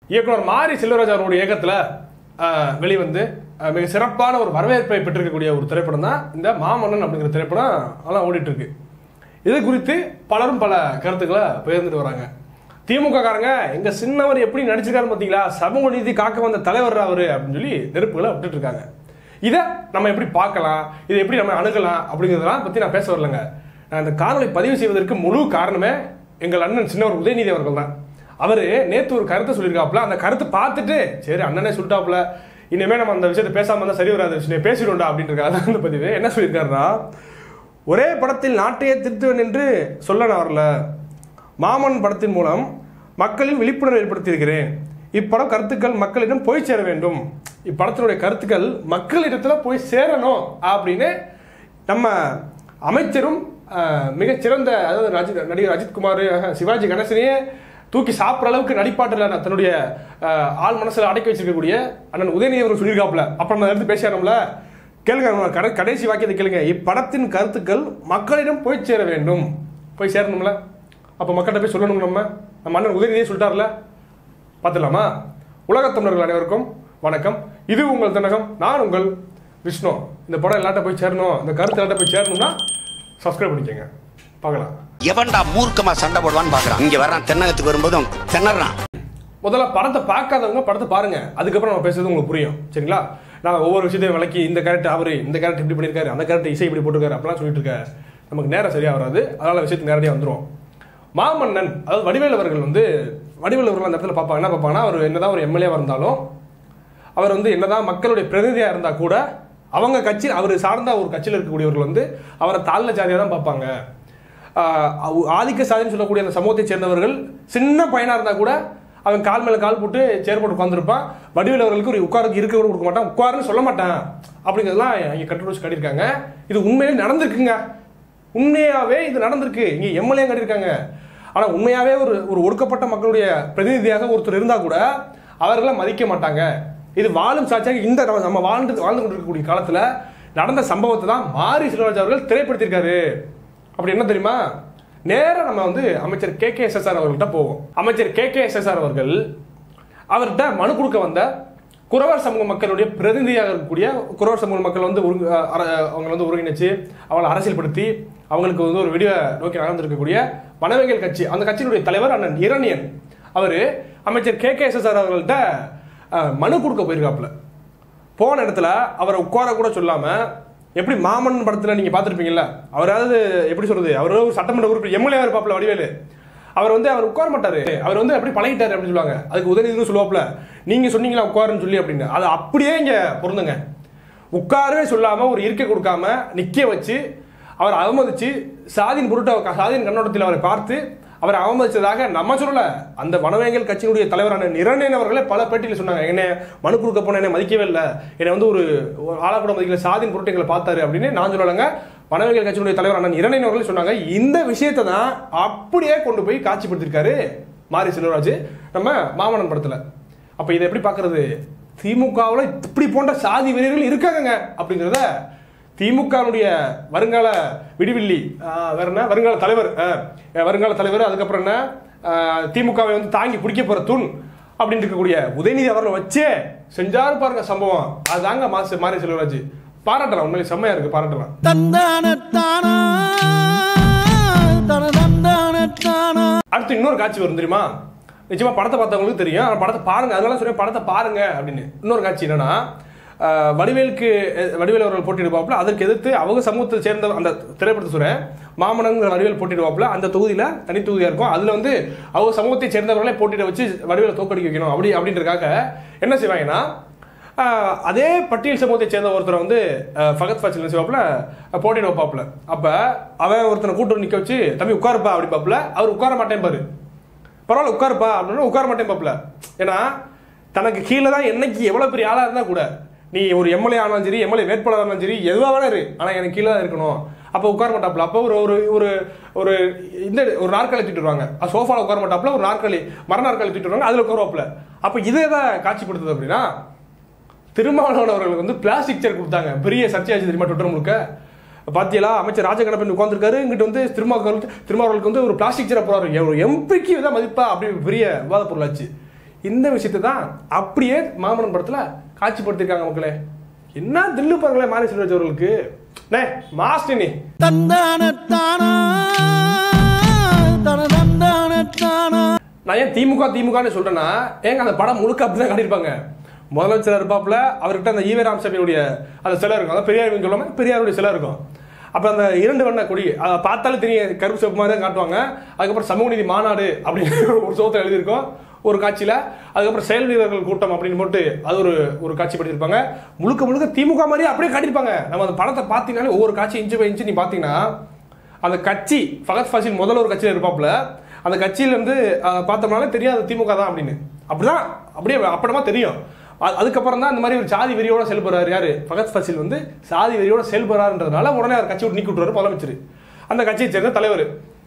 இயக்குனர் மாரி செல்வராஜ் அவருடைய இயக்கத்துல ஆஹ், வெளிவந்து ஆஹ், மிக சிறப்பான ஒரு வரவேற்பை பெற்றிருக்கக்கூடிய ஒரு திரைப்படம் தான் இந்த மாமன்னன் அப்படிங்கிற திரைப்படம் அதெல்லாம் ஓடிட்டு இருக்கு இது குறித்து பலரும் பல கருத்துக்களை பகிர்ந்துட்டு வராங்க திமுக காரங்க எங்க சின்னவர் எப்படி நடிச்சிருக்காரு பாத்தீங்களா சமூக நீதி காக்க வந்த தலைவர் அவரு அப்படின்னு சொல்லி நெருப்புகளை விட்டுட்டு இருக்காங்க இதை நம்ம எப்படி பார்க்கலாம் இதை எப்படி நம்ம அணுகலாம் அப்படிங்கிறதெல்லாம் பத்தி நான் பேச வரலங்க நான் இந்த காணொளி பதிவு செய்வதற்கு முழு காரணமே எங்கள் அண்ணன் சின்னவர் உதயநிதி அவர்கள் தான் அவரு நேத்து ஒரு கருத்தை சொல்லியிருக்காப்புல அந்த கருத்தை பார்த்துட்டு சரி அண்ணனே சொல்லிட்டாப்புல இனிமே நம்ம அந்த விஷயத்தை பேசாம இருந்தா சரி வராது விஷயம் பேசிடும்டா அப்படின்ட்டு அதான் அந்த பதிவு என்ன சொல்லியிருக்காருன்னா ஒரே படத்தில் நாட்டையே திருத்துவேன் என்று சொல்ல நான் வரல மாமன் படத்தின் மூலம் மக்களின் விழிப்புணர்வு ஏற்படுத்தியிருக்கிறேன் இப்படம் கருத்துக்கள் மக்களிடம் போய் சேர வேண்டும் இப்படத்தினுடைய கருத்துக்கள் மக்களிடத்துல போய் சேரணும் அப்படின்னு நம்ம அமைச்சரும் அஹ், மிகச்சிறந்த அதாவது ரஜித் நடிகர் அஜித்குமார் அஹ், சிவாஜி கணேசனையே தூக்கி சாப்பிட்ற அளவுக்கு நடிப்பாட்டில் தன்னுடைய அஹ், ஆள் மனசுல அடக்கி வச்சிருக்கக்கூடிய அண்ணன் உதயநிதி அவர்கள் சொல்லியிருக்காப்புல அப்புறம் நான் எடுத்து பேசியாரோம்ல கேளுங்க நம்ம கடை கடைசி வாக்கியத்தை கேளுங்க இப்படத்தின் கருத்துக்கள் மக்களிடம் போய் சேர வேண்டும் போய் சேரணும்ல அப்போ மக்கள்கிட்ட போய் சொல்லணும் நம்ம நம்ம அண்ணன் உதயநிதியே சொல்லிட்டார்ல பார்த்துலாமா உலகத் தமிழர்கள் அனைவருக்கும் வணக்கம் இது உங்கள் தினகம் நான் உங்கள் விஷ்ணு இந்த படம் எல்லாட்ட போய் சேரணும் இந்த கருத்து எல்லாட்ட போய் சேரணும்னா சப்ஸ்கிரைப் பண்ணிக்கோங்க பார்க்கலாம் எவன்டா மூர்க்கமா சண்டை போடுவான்னு பாக்குறான் இங்க வர்றான் தென்னகத்துக்கு வரும்போதும் திணறான் முதல்ல படத்தை பார்க்காதவங்க படத்தை பாருங்க அதுக்கப்புறம் நம்ம பேசுறது உங்களுக்கு புரியும் சரிங்களா நான் ஒவ்வொரு விஷயத்தையும் விளக்கி இந்த கேரக்டர் அவரு இந்த கேரக்டர் இப்படி பண்ணியிருக்காரு அந்த கேரக்டர் இசை இப்படி போட்டிருக்காரு அப்படிலாம் சொல்லிட்டு இருக்க நமக்கு நேரம் சரியா வராது அதனால விஷயத்துக்கு நேரடியாக வந்துரும் மாமன்னன் அதாவது வடிவேல் அவர்கள் வந்து வடிவேல் அவர்கள் அந்த இடத்துல பார்ப்பாங்க என்ன பார்ப்பாங்கன்னா அவர் என்னதான் ஒரு எம்எல்ஏவாக இருந்தாலும் அவர் வந்து என்னதான் மக்களுடைய பிரதிநிதியாக இருந்தால் கூட அவங்க கட்சி அவர் சார்ந்த ஒரு கட்சியில் இருக்கக்கூடியவர்கள் வந்து அவரை தாழ்ந்த ஜாதியாக தான் பார்ப்பாங்க ஆஹ் அவ- ஆதிக்க சாதின்னு சொல்லக்கூடிய அந்த சமூகத்தை சேர்ந்தவர்கள் சின்ன பையனாக இருந்தால் கூட அவன் கால் மேலே கால் போட்டு சேர் போட்டு உட்காந்துருப்பான் வடிவேல் அவர்களுக்கு ஒரு உட்காருக்கு இருக்க கூட கொடுக்க மாட்டான் உட்காருன்னு சொல்ல மாட்டான் அப்படிங்கிறதெல்லாம் இங்கே கட்டுரைச்சு காட்டியிருக்காங்க இது உண்மையிலே நடந்திருக்குங்க உண்மையாவே இது நடந்திருக்கு இங்க எம்எல்ஏ கட்டியிருக்காங்க ஆனா உண்மையாவே ஒரு ஒரு ஒடுக்கப்பட்ட மக்களுடைய பிரதிநிதியாக ஒருத்தர் இருந்தா கூட அவர்களை மதிக்க மாட்டாங்க இது வாழும் சாட்சியாக இந்த நம்ம- நம்ம வாழ்ந்து வாழ்ந்து கொண்டிருக்கக்கூடிய காலத்துல நடந்த சம்பவத்தை தான் மாரி செல்வராஜ் அவர்கள் திரைப்படுத்தியிருக்காரு அப்படி என்ன தெரியுமா நேரா நம்ம வந்து அமைச்சர் கே கே எஸ்எஸ்ஆர் அவர்கள்ட்ட போவோம் அமைச்சர் கே கே எஸ்எஸ்ஆர் அவர்கள் அவர்கிட்ட மனு கொடுக்க வந்த குறவர் சமூக மக்களுடைய பிரதிநிதியாக இருக்கக்கூடிய குறவர் சமூக மக்கள் வந்து ஒருங்கு அஹ் அர- அவங்க வந்து ஒருங்கிணைச்சு அவங்களை அரசியல்படுத்தி அவங்களுக்கு வந்து ஒரு விடிவை நோக்கி நடந்திருக்கக்கூடிய வனவியல் கட்சி அந்த கட்சியினுடைய தலைவர் அண்ணன் இரணியன் அவர் அமைச்சர் கே கே எஸ்எஸ்ஆர் அவர்கள்ட்ட அஹ், மனு கொடுக்க போயிருக்காப்புல போன இடத்துல அவரை உட்கார கூட சொல்லாம எப்படி மாமன் படத்துல நீங்க பார்த்திருப்பீங்கல்ல அவராவது எப்படி சொல்றது அவர் ஒரு சட்டமன்ற உறுப்பினர் எம்எல்ஏ இருப்பாப்ல வடிவேலு அவர் வந்து அவர் உட்கார மாட்டாரு அவர் வந்து அப்படி பழகிட்டாரு அப்படின்னு சொல்லுவாங்க அதுக்கு உதயநிதி சொல்லுவாப்ல நீங்க சொன்னீங்களா உட்காருன்னு சொல்லி அப்படின்னு அது அப்படியே இங்க பொருந்துங்க உட்காரவே சொல்லாம ஒரு இருக்கை கொடுக்காம நிக்க வச்சு அவர் அவமதிச்சு சாதியின் பொருட்ட சாதியின் கண்ணோட்டத்தில் அவரை பார்த்து அவரை அவமதிச்சதாக நம்ம சொல்லல அந்த வனவேங்கல் கட்சியினுடைய தலைவரான நிரண்யன் அவர்களே பல பேட்டியில் சொன்னாங்க என்ன மனு கொடுக்க போன என்னை மதிக்கவே இல்லை என்னை வந்து ஒரு ஒரு ஆளா கூட மதிக்கல சாதியின் பொருட்டு எங்களை பார்த்தாரு அப்படின்னு நான் சொல்லலைங்க வனவேங்கல் கட்சியினுடைய தலைவரான நிரண்யன் அவர்கள் சொன்னாங்க இந்த விஷயத்தை தான் அப்படியே கொண்டு போய் காட்சிப்படுத்திருக்காரு மாரி செல்வராஜ் நம்ம மாமன்னன் படத்துல அப்ப இதை எப்படி பார்க்கிறது திமுகவுல இப்படி போன்ற சாதி வெறியர்கள் இருக்காங்க அப்படிங்கிறத திமுகவுடைய வருங்கால விடிவில்லி ஆஹ், வேற என்ன வருங்கால தலைவர் ஆஹ், வருங்கால தலைவர் அதுக்கப்புறம் என்ன ஆஹ், திமுகவை வந்து தாங்கி பிடிக்க போற தூண் அப்படின்னு இருக்கக்கூடிய உதயநிதி அவர்களை வச்சே செஞ்சாரு பாருங்க சம்பவம் அதுதாங்க மாசு மாரி செல்வராஜ் பாராட்டலாம் உண்மையிலே செம்மையா இருக்கு பாராட்டலாம் தந்தானத்தானா தனதந்தானத்தானா அடுத்து இன்னொரு காட்சி வரும் தெரியுமா நிச்சயமா படத்தை பார்த்தவங்களுக்கு தெரியும் ஆனா படத்தை பாருங்க அதனால சொல்றேன் படத்தை பாருங்க அப்படின்னு இன்னொரு காட்சி என்னன்னா ஆஹ், வடிவேலுக்கு அஹ், வடிவேல் அவர்கள் போட்டிடுவாப்புல அதற்கு எதிர்த்து அவங்க சமூகத்தை சேர்ந்த அந்த திரைப்படத்தை சொல்றேன் மாமனங்கிற வடிவேல் போட்டிடுவாப்புல அந்த தொகுதியில தனி தொகுதியா இருக்கும் அதுல வந்து அவங்க சமூகத்தை சேர்ந்தவர்களே போட்டியிட வச்சு வடிவேலை தோக்கடிக்க வைக்கணும் அப்படி அப்படின்றக்காக என்ன செய்வாங்கன்னா ஆஹ், அதே பட்டியல் சமூகத்தை சேர்ந்த ஒருத்தரை வந்து ஆஹ், ஃபகத் ஃபாசில் என்ன செய்வாப்புல அஹ், போட்டியிட வைப்பாப்புல அப்ப அவன் ஒருத்தனை கூட்டு நிக்க வச்சு தம்பி உட்காருப்பா அப்படி பாப்புல அவர் உட்கார மாட்டேன் பாரு பரவாயில்ல உட்காருப்பா அப்படின்னா உட்கார மாட்டேன் பாப்புல ஏன்னா தனக்கு கீழே தான் என்னைக்கு எவ்வளவு பெரிய ஆளா இருந்தா கூட நீ ஒரு எம்எல்ஏ ஆனாலும் சரி எம்எல்ஏ வேட்பாளர் ஆனாலும் சரி எதுவா வேணா இரு ஆனா எனக்கு கீழே தான் இருக்கணும் அப்ப உட்கார மாட்டாப்புல அப்போ ஒரு ஒரு ஒரு ஒரு இந்த ஒரு நாற்காலி தூக்கிட்டு வருவாங்க சோஃபால உட்கார மாட்டாப்புல ஒரு நாற்காலி மர நாற்காலி தூக்கிட்டு வருவாங்க அதுல உட்காருவாப்புல அப்ப இதை தான் காட்சிப்படுத்துது அப்படின்னா திருமாவளவன் அவர்களுக்கு வந்து பிளாஸ்டிக் சேர் கொடுத்தாங்க பெரிய சர்ச்சையாச்சு தெரியுமா ட்விட்டர் முழுக்க பாத்தியலா அமைச்சர் ராஜகணபன் உட்காந்துருக்காரு இங்கிட்டு வந்து திருமாவளவன் திருமாவளவனுக்கு வந்து ஒரு பிளாஸ்டிக் சேரை போறாரு ஒரு எம்பிக்கு தான் மதிப்பா அப்படி பெரிய விவாத பொருளாச்சு இந்த விஷயத்தை தான் அப்படியே மாமன்னன் படத்துல காட்சிப்படுத்திருக்காங்க மக்களே என்ன தில்லு பாருங்களேன் மாரி செல்வராஜ் அவர்களுக்கு நே மாஸ்டர் நீ தந்தான தானா தன தந்தான தானா நான் ஏன் திமுக திமுகன்னு சொல்றேன்னா ஏங்க அந்த படம் முழுக்க அப்படிதான் காட்டியிருப்பாங்க முதலமைச்சர் இருப்பாப்புல அவர்கிட்ட அந்த ஈவே ராமசாமியுடைய அந்த சிலை இருக்கும் அதான் பெரியார் சொல்லாம பெரியாருடைய சிலை இருக்கும் அப்ப அந்த இரண்டு வண்ண கொடி அதை பார்த்தாலே தெரியும் கருப்பு சிவப்பு மாதிரி தான் காட்டுவாங்க அதுக்கப்புறம் சமூக நீதி மாநாடு அப்படின்னு ஒரு சோத்தை எழுதியிருக்கோம் ஒரு காட்சியில அதுக்கப்புறம் செயல் வீரர்கள் கூட்டம் அப்படின்னு போட்டு அது ஒரு ஒரு காட்சி படுத்திருப்பாங்க முழுக்க முழுக்க திமுக மாதிரியே அப்படியே காட்டியிருப்பாங்க நம்ம அந்த படத்தை பார்த்தீங்கன்னாலே ஒவ்வொரு காட்சி இன்ச்சு பை இன்ச்சு நீ பார்த்தீங்கன்னா அந்த கட்சி ஃபகத் ஃபாசில் முதல்ல ஒரு கட்சியில் இருப்பாப்புல அந்த கட்சியில இருந்து அஹ், பார்த்தோம்னாலே தெரியாது திமுக தான் அப்படின்னு அப்படிதான் அப்படியே அப்படமா தெரியும் அ- அதுக்கப்புறம் தான் இந்த மாதிரி ஒரு சாதி வெறியோட செயல்படுறாரு யாரு ஃபகத் ஃபசில் வந்து சாதி வெறியோட செயல்படுறாருன்றதுனால உடனே அவர் கட்சி விட்டு நீக்கி விட்டுறாரு முதலமைச்சர் அந்த கட்சியை சேர்ந்த தலைவர்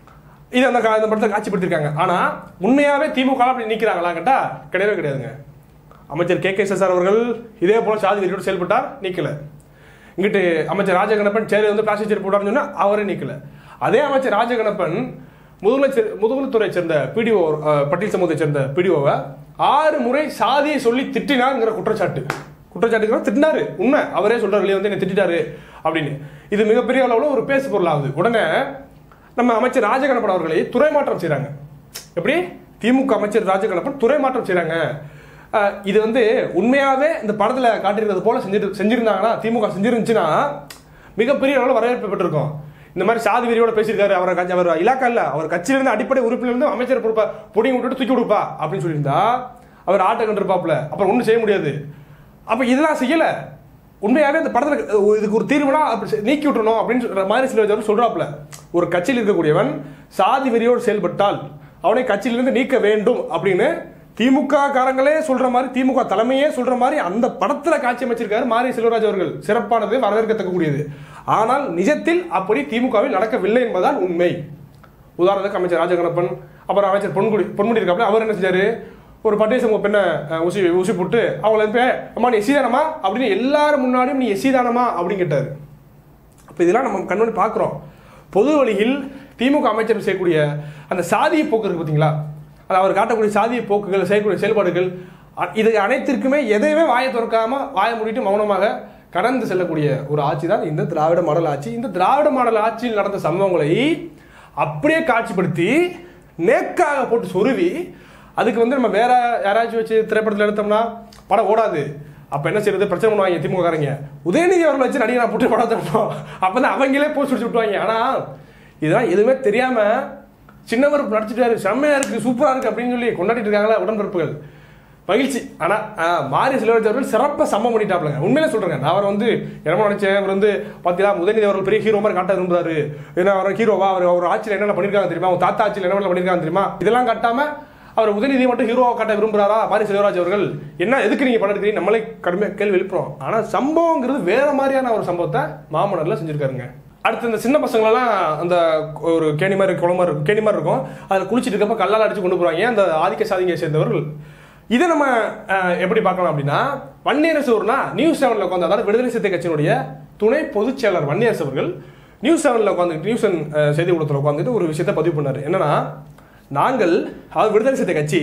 இது அந்த கா- இந்த படத்தை காட்சிப்படுத்திருக்காங்க ஆனா உண்மையாவே திமுக அப்படி நிக்கிறாங்களா கேட்டா கிடையவே கிடையாதுங்க அமைச்சர் கே கே சார் அவர்கள் இதே போல சாதி வெறியோடு செயல்பட்டார் நீக்கல இங்கிட்டு அமைச்சர் ராஜகணப்பன் சேரி வந்து பிளாஸ்டிக் சேர் போட்டார்னு சொன்னா அவரே நீக்கல அதே அமைச்சர் ராஜகணப்பன் முதுகுலை முதுகுலத்துறை சேர்ந்த பிடிஓ பட்டியல் சமூகத்தை சேர்ந்த பிடிஓவை ஆறு முறை சாதியை சொல்லி திட்டினாங்கிற குற்றச்சாட்டு குற்றச்சாட்டுக்கு திட்டினாரு உண்மை அவரே சொல்றாரு வெளியே வந்து என்ன திட்டாரு அப்படின்னு இது மிகப்பெரிய அளவில் ஒரு பேசு பொருளாகுது உடனே நம்ம அமைச்சர் ராஜகணப்பன் அவர்களை துறை மாற்றம் செய்றாங்க எப்படி திமுக அமைச்சர் ராஜகணப்பன் துறை மாற்றம் செய்றாங்க அஹ், இது வந்து உண்மையாவே இந்த படத்துல காட்டியிருக்கிறது போல செஞ்சிட்டு செஞ்சிருந்தாங்கன்னா திமுக செஞ்சிருந்துச்சுன்னா மிகப்பெரிய அளவில் வரவேற்பு பெற்றிருக்கும் இந்த மாதிரி சாதி வெறியோட பேசியிருக்காரு அவர் கட்சி அவர் இலாக்கா இல்ல அவர் கட்சியிலிருந்து அடிப்படை உறுப்பிலிருந்து அமைச்சர் பொறுப்பா பொடியும் விட்டுட்டு தூக்கி கொடுப்பா அப்படின்னு சொல்லியிருந்தா அவர் ஆட்ட கண்டிருப்பாப்ல அப்புறம் ஒன்றும் செய்ய முடியாது அப்ப இதெல்லாம் செய்யல உண்மையாவே இந்த படத்துல அஹ், இதுக்கு ஒரு தீர்வுனா அப்படி செ- நீக்கி விட்டுறணும் அப்படின்னு சொல்ற மாதிரி சில பேர் சொல்றாப்ல ஒரு கட்சியில் இருக்கக்கூடியவன் சாதி வெறியோடு செயல்பட்டால் அவனை கட்சியிலிருந்து நீக்க வேண்டும் அப்படின்னு திமுக காரங்களே சொல்ற மாதிரி திமுக தலைமையே சொல்ற மாதிரி அந்த படத்துல காட்சி அமைச்சிருக்காரு மாரி செல்வராஜ் அவர்கள் சிறப்பானது வரவேற்கத்தக்கக்கூடியது ஆனால் நிஜத்தில் அப்படி திமுகவில் நடக்கவில்லை என்பதுதான் உண்மை உதாரணத்துக்கு அமைச்சர் ராஜகணப்பன் அப்புறம் அமைச்சர் பொன்குடி பொன்முடி இருக்காப்ல அவர் என்ன செஞ்சாரு ஒரு பட்டியல் சமூக பெண்ணை அஹ், ஊசி ஊசி போட்டு அவங்கள வந்து அம்மா நீ எஸ்சி தானமா அப்படின்னு எல்லாரும் முன்னாடியும் நீ எஸ்சி தானமா அப்படின்னு கேட்டாரு அப்போ இதெல்லாம் நம்ம கண்ணோடி பார்க்குறோம் பொது வழியில் திமுக அமைச்சர் செய்யக்கூடிய அந்த சாதிய போக்கு இருக்கு பார்த்தீங்களா அது அவர் காட்டக்கூடிய சாதிய போக்குகள் செய்யக்கூடிய செயல்பாடுகள் அ- இது அனைத்திற்குமே எதையுமே வாயை திறக்காம வாயை மூடிட்டு மௌனமாக கடந்து செல்லக்கூடிய ஒரு ஆட்சி தான் இந்த திராவிட மாடல் ஆட்சி இந்த திராவிட மாடல் ஆட்சியில் நடந்த சம்பவங்களை அப்படியே காட்சிப்படுத்தி நேக்காக போட்டு சொருவி அதுக்கு வந்து நம்ம வேற யாராச்சும் வச்சு திரைப்படத்தில் எடுத்தோம்னா படம் ஓடாது அப்ப என்ன செய்யறது பிரச்சனை பண்ணுவாங்க திமுக காரங்க உதயநிதி அவர்களை வச்சு நடிகை நான் போட்டு படம் தரணும் அப்பதான் அவங்களே போஸ்ட் வச்சு விட்டுவாங்க ஆனா இதெல்லாம் எதுவுமே தெரியாம சின்னவர் நடிச்சிட்டாரு செம்மையா இருக்கு சூப்பரா இருக்கு அப்படின்னு சொல்லி கொண்டாடிட்டு இருக்காங்களா உடன்பிறப்புகள் மகிழ்ச்சி ஆனா ஆஹ், மாரி செல்வராஜ் அவர்கள் சிறப்பா சம்பவம் பண்ணிட்டாப்லங்க உண்மையிலே சொல்றேங்க நான் அவர் வந்து என்னமோ நினைச்சேன் அவர் வந்து பாத்தீங்களா உதயநிதி அவர்கள் பெரிய ஹீரோ மாதிரி காட்ட விரும்புறாரு ஏன்னா அவர் ஹீரோவா அவர் அவர் ஆட்சியில் என்னென்ன பண்ணிருக்காங்க தெரியுமா அவங்க தாத்தா ஆட்சியில் என்ன பண்ணிருக்காங்க தெரியுமா இதெல்லாம் காட்டாம அவர் உதயநிதியை மட்டும் ஹீரோவா காட்ட விரும்புறாரா மாரி செல்வராஜ் அவர்கள் என்ன எதுக்கு நீங்க படம் எடுக்கிறீங்க நம்மளே கடுமையாக கேள்வி எழுப்புறோம் ஆனா சம்பவங்கிறது வேற மாதிரியான ஒரு சம்பவத்தை மாமன்னர்ல செஞ்சிருக்காருங்க அடுத்து இந்த சின்ன பசங்களெல்லாம் அந்த ஒரு கேணி மாதிரி குளம் மாதிரி இருக்கும் கேணி மாதிரி இருக்கும் அதில் குளிச்சிட்டு இருக்கப்ப கல்லால் அடிச்சு கொண்டு போறாங்க அந்த ஆதிக்க சாதியை சேர்ந்தவர்கள் இதை நம்ம அஹ், எப்படி பார்க்கலாம் அப்படின்னா வன்னியரசூர்னா நியூஸ் செவனில் உட்காந்து அதாவது விடுதலை சிறுத்தை கட்சியினுடைய துணை பொதுச் செயலர் வன்னியரசு அவர்கள் நியூஸ் செவனில் உட்காந்துட்டு நியூஸ் செவன், அஹ், செய்தி ஊடகத்தில் உட்காந்துட்டு ஒரு விஷயத்தை பதிவு பண்ணாரு என்னன்னா நாங்கள் அதாவது விடுதலை சிறுத்தை கட்சி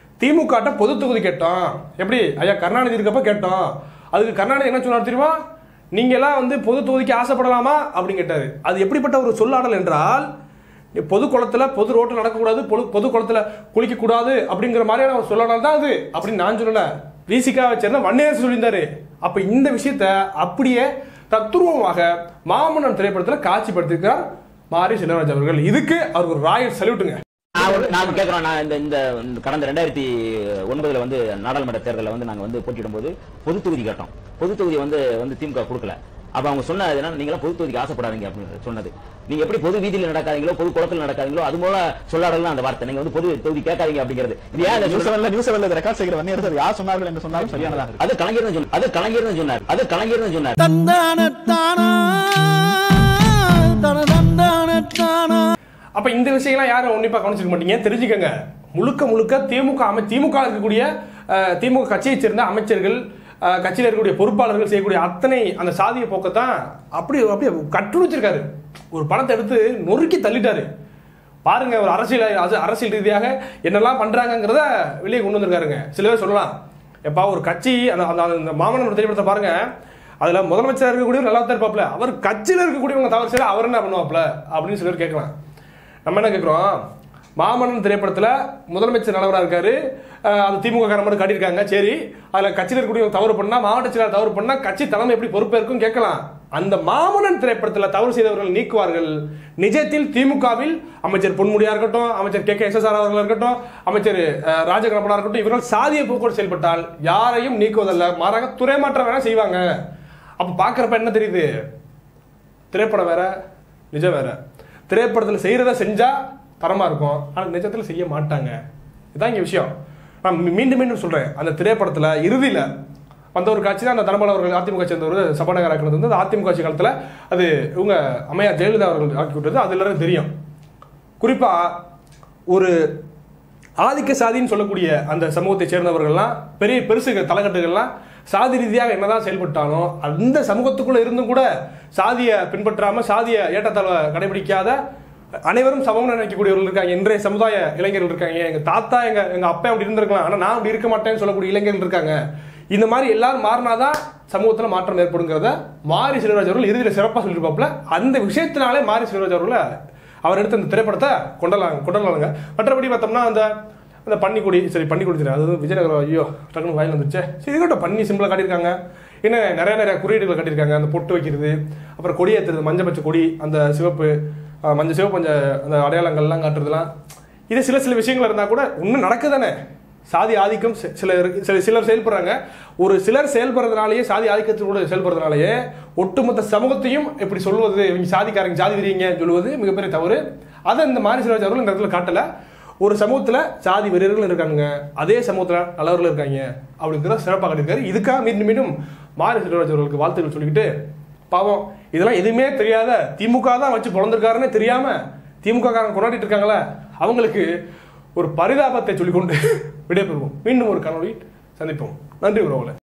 திமுக பொது தொகுதி கேட்டோம் எப்படி ஐயா கருணாநிதி இருக்கப்ப கேட்டோம் அதுக்கு கருணாநிதி என்ன சொன்னார் தெரியுமா நீங்க எல்லாம் வந்து பொது தொகுதிக்கு ஆசைப்படலாமா அப்படின்னு கேட்டாரு அது எப்படிப்பட்ட ஒரு சொல்லாடல் என்றால் பொது குளத்துல பொது ரோட்டில் நடக்கக்கூடாது பொது பொது குளத்துல குளிக்க கூடாது அப்படிங்கிற மாதிரியான ஒரு சொல்லாடல் தான் அது அப்படின்னு நான் சொல்லல விசிகாவை சேர்ந்த வன்னியரசு சொல்லியிருந்தாரு அப்ப இந்த விஷயத்த அப்படியே தத்துருவமாக மாமன்னன் திரைப்படத்துல காட்சிப்படுத்தியிருக்கிறார் மாரி செல்வராஜ் அவர்கள் இதுக்கு அவருக்கு ஒரு ராயல் சல்யூட்டுங்க நான் ஒரு- நான் கேட்கிறோம் நான் இந்த இந்த இந்த கடந்த ரெண்டாயிரத்தி ஒன்பதுல வந்து நாடாளுமன்ற தேர்தலில் வந்து நாங்க வந்து போட்டியிடும் போது பொது தொகுதி கேட்டோம் பொது தொகுதி வந்து வந்து திமுக கொடுக்கல அப்ப அவங்க சொன்னது என்ன நீங்க பொது தொகுதிக்கு ஆசைப்படாதீங்க அப்படின்னு சொன்னது நீங்க எப்படி பொது வீதியில் நடக்காதீங்களோ பொது குளத்தில் நடக்காதீங்களோ அது போல சொல்லாடலாம் அந்த வார்த்தை நீங்க வந்து பொது தொகுதி கேட்காதீங்க அப்படிங்கிறது இது ஏன் இதை நியூஸ் சொல்றேன்? செவன்ல நியூஸ் செவன்ல ரெக்கார்ட் செய்கிற வன்னியரசர் யார் சொன்னார்கள் என்று சொன்னாலும் சரியானதாக இருக்கு அது கலைஞர் தான் சொன்னார் அது கலைஞர் தான் சொன்னார் அது கலைஞர் தான் சொன்னார் தந்தான தானா தன தந்தான தானா அப்ப இந்த விஷயம்லாம் யாரும் உன்னிப்பா கவனிச்சிருக்க மாட்டீங்க தெரிஞ்சுக்கங்க முழுக்க முழுக்க திமுக அமை திமுக இருக்கக்கூடிய அஹ், திமுக கட்சியைச் சேர்ந்த அமைச்சர்கள் அஹ், கட்சியில் இருக்கக்கூடிய பொறுப்பாளர்கள் செய்யக்கூடிய அத்தனை அந்த சாதிய போக்கத்தான் அப்படி அப்படியே கட்டுணிச்சிருக்காரு ஒரு படத்தை எடுத்து நொறுக்கி தள்ளிட்டாரு பாருங்க ஒரு அரசியல் அது- அரசியல் ரீதியாக என்னெல்லாம் பண்றாங்கங்கிறத வெளியே கொண்டு வந்திருக்காருங்க சில பேர் சொல்லலாம் எப்பா ஒரு கட்சி அந்த அந்த அந்த மாமன்னர் திரைப்படத்தை பாருங்க அதுல முதலமைச்சர் இருக்கக்கூடிய நல்லா தான் இருப்பாப்ல அவர் கட்சியில இருக்கக்கூடியவங்க தவறு செய்யல அவர் என்ன பண்ணுவாப்ல அப்படின்னு சிலர் கேட்கலாம் நம்ம என்ன கேட்குறோம் மாமன்னன் திரைப்படத்துல முதலமைச்சர் நல்லவரா இருக்காரு அஹ் அது திமுக காரன் மட்டும் காட்டியிருக்காங்க சரி அதுல கட்சியில் இருக்கக்கூடிய தவறு பண்ணா மாவட்ட செயலாளர் தவறு பண்ணா கட்சி தலைமை எப்படி பொறுப்பேற்கும் கேட்கலாம் அந்த மாமன்னன் திரைப்படத்துல தவறு செய்தவர்கள் நீக்குவார்கள் நிஜத்தில் திமுகவில் அமைச்சர் பொன்முடியா இருக்கட்டும் அமைச்சர் K K S S R அவர்கள் இருக்கட்டும் அமைச்சர் அஹ், ராஜகணபனா இருக்கட்டும் இவர்கள் சாதிய போக்கோடு செயல்பட்டால் யாரையும் நீக்குவதல்ல மாறாக துறைமாற்றம் வேணா செய்வாங்க அப்ப பாக்குறப்ப என்ன தெரியுது திரைப்படம் வேற நிஜம் வேற திரைப்படத்தில் செய்யறத செஞ்சா தரமா இருக்கும் ஆனால் நிஜத்தில் செய்ய மாட்டாங்க இதான் இங்க விஷயம் நான் மீ- மீண்டும் மீண்டும் சொல்றேன் அந்த திரைப்படத்துல இறுதியில வந்த ஒரு காட்சி தான் அந்த தனபால் அவர்கள் அதிமுக சேர்ந்தவர் சபாநகர் ஆக்கினது வந்து அந்த அதிமுக ஆட்சி காலத்துல அது இவங்க அம்மையார் ஜெயலலிதா அவர்கள் ஆக்கி விட்டது அது எல்லாரும் தெரியும் குறிப்பா ஒரு ஆதிக்க சாதின்னு சொல்லக்கூடிய அந்த சமூகத்தை சேர்ந்தவர்கள்லாம் பெரிய பெருசு தலைக்கட்டுகள்லாம் சாதி ரீதியாக என்னதான் செயல்பட்டாலும் அந்த சமூகத்துக்குள்ள இருந்தும் கூட சாதியை பின்பற்றாம சாதிய ஏற்றத்தாழ்வை கடைபிடிக்காத அனைவரும் சமம் நினைக்கக்கூடியவர்கள் இருக்காங்க இன்றைய சமுதாய இளைஞர்கள் இருக்காங்க எங்க தாத்தா எங்க எங்க அப்பா அப்படி இருந்திருக்கலாம் ஆனா நான் அப்படி இருக்க மாட்டேன்னு சொல்லக்கூடிய இளைஞர்கள் இருக்காங்க இந்த மாதிரி எல்லாரும் மாறினாதான் சமூகத்துல மாற்றம் ஏற்படுங்கிறத மாரி செல்வராஜ் அவர்கள் இறுதியில் சிறப்பாக சொல்லியிருப்பாப்புல அந்த விஷயத்தினாலே மாரி செல்வராஜ் அவர்களை அவர் எடுத்த அந்த திரைப்படத்தை கொண்டலாம் கொண்டலாங்க மற்றபடி பார்த்தோம்னா அந்த அந்த பன்னிக்குடி சரி பன்னிக்குடி தெரியும் அது வந்து விஜயநகரம் ஐயோ டக்குனு வாயில் வந்துச்சு சரி இருக்கட்டும் பன்னி சிம்பிளாக காட்டியிருக்காங்க இன்னும் நிறைய நிறைய குறியீடுகள் கட்டியிருக்காங்க அந்த பொட்டு வைக்கிறது அப்புறம் கொடி ஏற்றுறது மஞ்சள் பச்சை கொடி அந்த சிவப்பு அஹ், மஞ்சள் சிவப்பு கொஞ்சம் அந்த அடையாளங்கள்லாம் காட்டுறதுலாம் இது சில சில விஷயங்கள் இருந்தால் கூட இன்னும் நடக்குதானே சாதி ஆதிக்கம் சி- சிலர் சில சிலர் செயல்படுறாங்க ஒரு சிலர் செயல்படுறதுனாலயே சாதி ஆதிக்கத்தோட செயல்படுறதுனாலயே ஒட்டுமொத்த சமூகத்தையும் இப்படி சொல்வது இவங்க சாதிக்காரங்க ஜாதி வெறியங்க சொல்லுவது மிகப்பெரிய தவறு அதை இந்த மாரி சிலராஜ் அவர்கள் இந்த இடத்துல காட்டல ஒரு சமூகத்துல சாதி வெறியர்கள் இருக்காங்க அதே சமூகத்துல நல்லவர்கள் இருக்காங்க அப்படிங்கிறத சிறப்பாக காட்டியிருக்காரு இதுக்காக மீண்டும் மீண்டும் மாரி செல்வராஜ் அவர்களுக்கு வாழ்த்துக்கள் சொல்லிக்கிட்டு பாவம் இதெல்லாம் எதுவுமே தெரியாத திமுக தான் வச்சு பிறந்திருக்காருன்னு தெரியாம திமுக காரங்க கொண்டாடிட்டு இருக்காங்களே அவங்களுக்கு ஒரு பரிதாபத்தை சொல்லிக்கொண்டு விடைபெறுவோம் மீண்டும் ஒரு கனவில் சந்திப்போம் நன்றி உறவுகளை